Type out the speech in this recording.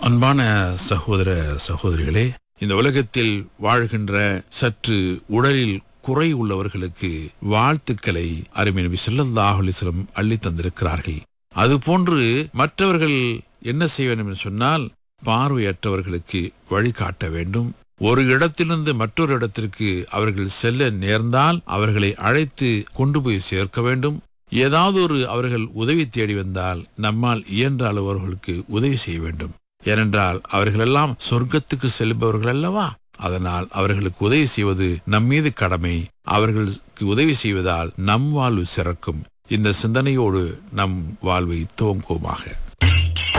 அன்பான சகோதர சகோதரிகளே இந்த உலகத்தில் வாழ்கின்ற சற்று உடலில் குறை உள்ளவர்களுக்கு வாழ்த்துக்களை அருமை நபி ஸல்லல்லாஹு அலைஹி வஸல்லம் அள்ளி தந்திருக்கிறார்கள் அதுபோன்று மற்றவர்கள் என்ன செய்ய வேண்டும் என்று சொன்னால் பார்வையற்றவர்களுக்கு வழிகாட்ட வேண்டும் ஒரு இடத்திலிருந்து மற்றொரு இடத்திற்கு அவர்கள் செல்ல நேர்ந்தால் அவர்களை அழைத்து கொண்டு போய் சேர்க்க வேண்டும் ஏதாவது ஒரு அவர்கள் உதவி தேடி வந்தால் நம்மால் இயன்ற அளவு அவர்களுக்கு உதவி செய்ய வேண்டும் ஏனென்றால் அவர்களெல்லாம் சொர்க்கத்துக்கு செல்பவர்கள் அல்லவா அதனால் அவர்களுக்கு உதவி செய்வது நம் மீது கடமை அவர்களுக்கு உதவி செய்வதால் நம் வாழ்வு சிறக்கும் இந்த சிந்தனையோடு நம் வாழ்வை துவங்குவோமாக